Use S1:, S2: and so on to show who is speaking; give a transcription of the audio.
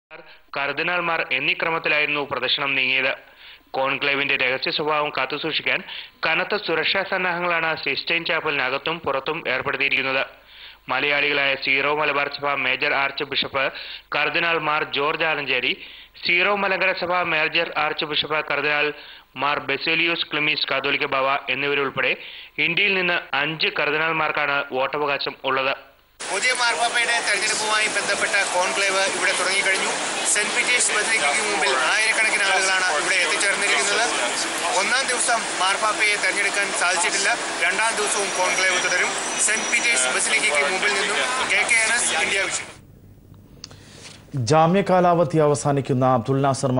S1: കർദിനാൾമാർ എന്നീ ക്രമത്തിലായിരുന്നു പ്രദർശനം നീങ്ങിയത് കോൺക്ലേവിന്റെ രഹസ്യ സ്വഭാവം കാത്തുസൂക്ഷിക്കാൻ കനത്ത സുരക്ഷാ സന്നാഹങ്ങളാണ് സിസ്റ്റൈൻ ചാപ്പലിനകത്തും പുറത്തും ഏർപ്പെടുത്തിയിരിക്കുന്നത് മലയാളികളായ സീറോ മലബാർ സഭ മേജർ ആർച്ച് ബിഷപ്പ് കർദിനാൾ മാർ ജോർജ് ആലഞ്ചേരി സീറോ മലങ്കര സഭ മേജർ ആർച്ച് ബിഷപ്പ് കർദിനാൾ മാർ ബെസേലിയോസ് ക്ലിമീസ് കാതോലിക്ക ബാവ എന്നിവരുൾപ്പെടെ ഇന്ത്യയിൽ നിന്ന് അഞ്ച് കർദിനാൾമാർക്കാണ് വോട്ടവകാശം ഉള്ളത്
S2: പുതിയ മാർപ്പാപ്പയുടെ തെരഞ്ഞെടുപ്പുമായി ബന്ധപ്പെട്ട കോൺക്ലേവ് ഇവിടെ തുടങ്ങിക്കഴിഞ്ഞു സെന്റ് പീറ്റേഴ്സ് ബസിലിക്കയ്ക്ക് മുമ്പിൽ ആയിരക്കണക്കിന് ആളുകളാണ് ഇവിടെ എത്തിച്ചേർന്നിരിക്കുന്നത് ഒന്നാം ദിവസം മാർപ്പാപ്പയെ തെരഞ്ഞെടുക്കാൻ സാധിച്ചിട്ടില്ല രണ്ടാം ദിവസവും കോൺക്ലേവ് തുടരും സെന്റ് പീറ്റേഴ്സ് ബസിലിക്കയ്ക്ക് മുമ്പിൽ നിന്നും K K N S India Vision
S3: ജാമ്യ കാലാവധി അവസാനിക്കുന്ന അബ്ദുൽ നാസർ